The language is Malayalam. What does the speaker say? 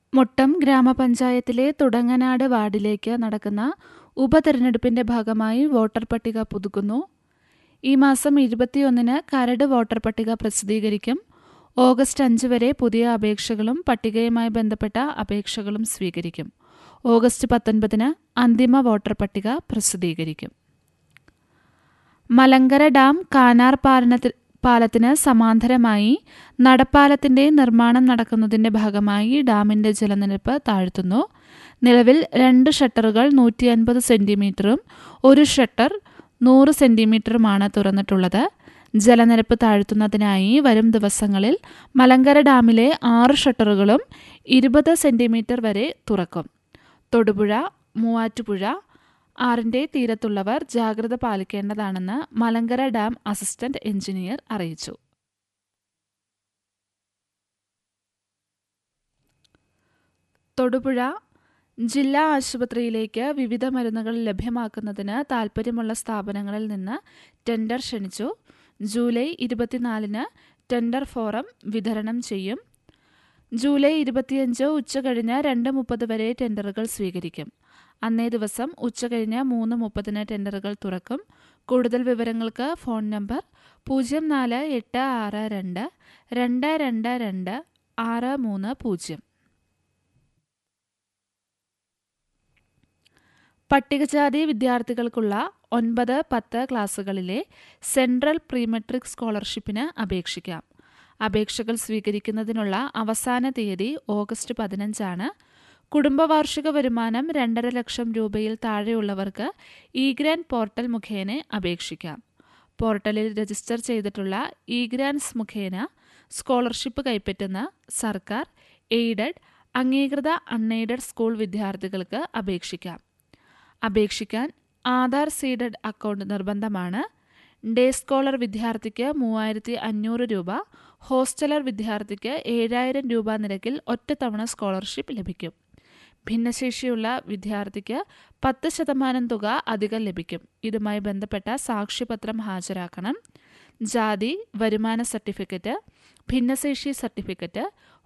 മുട്ടം ഗ്രാമപഞ്ചായത്തിലെ തുടങ്ങനാട് വാർഡിലേക്ക് നടക്കുന്ന ഉപതെരഞ്ഞെടുപ്പിന്റെ ഭാഗമായി വോട്ടർ പട്ടിക പുതുക്കുന്നു ഈ മാസം ഇരുപത്തിയൊന്നിന് കരട് വോട്ടർ പട്ടിക പ്രസിദ്ധീകരിക്കും ഓഗസ്റ്റ് അഞ്ച് വരെ പുതിയ അപേക്ഷകളും പട്ടികയുമായി ബന്ധപ്പെട്ട അപേക്ഷകളും സ്വീകരിക്കും ഓഗസ്റ്റ് പത്തൊൻപതിന് അന്തിമ വോട്ടർ പട്ടിക പ്രസിദ്ധീകരിക്കും മലങ്കര ഡാം കാനാർ പാലനത്തി പാലത്തിന് സമാന്തരമായി നടപ്പാലത്തിന്റെ നിർമ്മാണം നടക്കുന്നതിന്റെ ഭാഗമായി ഡാമിന്റെ ജലനിരപ്പ് താഴ്ത്തുന്നു നിലവിൽ രണ്ട് ഷട്ടറുകൾ നൂറ്റി അൻപത് സെന്റിമീറ്ററും ഒരു ഷട്ടർ നൂറ് സെന്റിമീറ്ററുമാണ് തുറന്നിട്ടുള്ളത് ജലനിരപ്പ് താഴ്ത്തുന്നതിനായി വരും ദിവസങ്ങളിൽ മലങ്കര ഡാമിലെ ആറ് ഷട്ടറുകളും ഇരുപത് സെന്റിമീറ്റർ വരെ തുറക്കും തൊടുപുഴ മൂവാറ്റുപുഴ ആറിന്റെ തീരത്തുള്ളവർ ജാഗ്രത പാലിക്കേണ്ടതാണെന്ന് മലങ്കര ഡാം അസിസ്റ്റന്റ് എഞ്ചിനീയർ അറിയിച്ചു തൊടുപുഴ ജില്ലാ ആശുപത്രിയിലേക്ക് വിവിധ മരുന്നുകൾ ലഭ്യമാക്കുന്നതിന് താൽപ്പര്യമുള്ള സ്ഥാപനങ്ങളിൽ നിന്ന് ടെൻഡർ ക്ഷണിച്ചു ജൂലൈ ഇരുപത്തിനാലിന് ടെൻഡർ ഫോറം വിതരണം ചെയ്യും ജൂലൈ ഇരുപത്തിയഞ്ച് ഉച്ചകഴിഞ്ഞ് രണ്ട് മുപ്പത് വരെ ടെൻഡറുകൾ സ്വീകരിക്കും അന്നേ ദിവസം ഉച്ചകഴിഞ്ഞ് മൂന്ന് മുപ്പതിന് ടെൻഡറുകൾ തുറക്കും കൂടുതൽ വിവരങ്ങൾക്ക് ഫോൺ നമ്പർ പൂജ്യം നാല് എട്ട് ആറ് രണ്ട് രണ്ട് രണ്ട് രണ്ട് ആറ് മൂന്ന് പൂജ്യം പട്ടികജാതി വിദ്യാർത്ഥികൾക്കുള്ള ഒൻപത് പത്ത് ക്ലാസുകളിലെ സെൻട്രൽ പ്രീമെട്രിക് സ്കോളർഷിപ്പിന് അപേക്ഷിക്കാം അപേക്ഷകൾ സ്വീകരിക്കുന്നതിനുള്ള അവസാന തീയതി ഓഗസ്റ്റ് പതിനഞ്ചാണ് കുടുംബവാർഷിക വരുമാനം രണ്ടര ലക്ഷം രൂപയിൽ താഴെയുള്ളവർക്ക് ഇ ഗ്രാൻഡ് പോർട്ടൽ മുഖേന അപേക്ഷിക്കാം പോർട്ടലിൽ രജിസ്റ്റർ ചെയ്തിട്ടുള്ള ഇ ഗ്രാൻസ് മുഖേന സ്കോളർഷിപ്പ് കൈപ്പറ്റുന്ന സർക്കാർ എയ്ഡഡ് അംഗീകൃത അൺഎയ്ഡഡ് സ്കൂൾ വിദ്യാർത്ഥികൾക്ക് അപേക്ഷിക്കാം അപേക്ഷിക്കാൻ ആധാർ സീഡഡ് അക്കൗണ്ട് നിർബന്ധമാണ് ഡേ സ്കോളർ വിദ്യാർത്ഥിക്ക് മൂവായിരത്തി അഞ്ഞൂറ് രൂപ ഹോസ്റ്റലർ വിദ്യാർത്ഥിക്ക് ഏഴായിരം രൂപ നിരക്കിൽ ഒറ്റത്തവണ സ്കോളർഷിപ്പ് ലഭിക്കും ഭിന്നശേഷിയുള്ള വിദ്യാർത്ഥിക്ക് പത്ത് ശതമാനം തുക അധികം ലഭിക്കും ഇതുമായി ബന്ധപ്പെട്ട സാക്ഷ്യപത്രം ഹാജരാക്കണം ജാതി വരുമാന സർട്ടിഫിക്കറ്റ് ഭിന്നശേഷി സർട്ടിഫിക്കറ്റ്